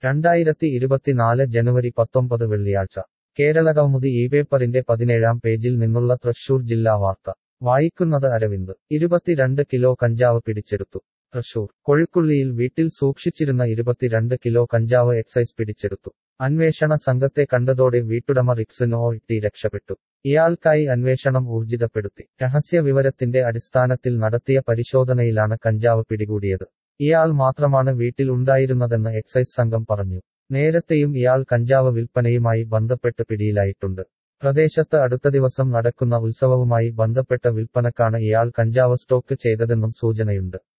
രണ്ടായിരത്തി ഇരുപത്തിനാല് ജനുവരി പത്തൊമ്പത് വെള്ളിയാഴ്ച കേരളകൗമുദി ഈ പേപ്പറിന്റെ പതിനേഴാം പേജിൽ നിന്നുള്ള തൃശൂർ ജില്ലാ വാർത്ത വായിക്കുന്നത് അരവിന്ദ് ഇരുപത്തിരണ്ട് കിലോ കഞ്ചാവ് പിടിച്ചെടുത്തു തൃശൂർ കൊഴിക്കുള്ളിയിൽ വീട്ടിൽ സൂക്ഷിച്ചിരുന്ന ഇരുപത്തിരണ്ട് കിലോ കഞ്ചാവ് എക്സൈസ് പിടിച്ചെടുത്തു അന്വേഷണ സംഘത്തെ കണ്ടതോടെ വീട്ടുടമ റിക്സൻ ഒ ടി രക്ഷപ്പെട്ടു ഇയാൾക്കായി അന്വേഷണം ഊർജിതപ്പെടുത്തി രഹസ്യ വിവരത്തിന്റെ അടിസ്ഥാനത്തിൽ നടത്തിയ പരിശോധനയിലാണ് കഞ്ചാവ് പിടികൂടിയത് ഇയാൾ മാത്രമാണ് വീട്ടിൽ ഉണ്ടായിരുന്നതെന്ന് എക്സൈസ് സംഘം പറഞ്ഞു നേരത്തെയും ഇയാൾ കഞ്ചാവ് വിൽപ്പനയുമായി ബന്ധപ്പെട്ട് പിടിയിലായിട്ടുണ്ട് പ്രദേശത്ത് അടുത്ത ദിവസം നടക്കുന്ന ഉത്സവവുമായി ബന്ധപ്പെട്ട വിൽപ്പനക്കാണ് ഇയാൾ കഞ്ചാവ് സ്റ്റോക്ക് ചെയ്തതെന്നും സൂചനയുണ്ട്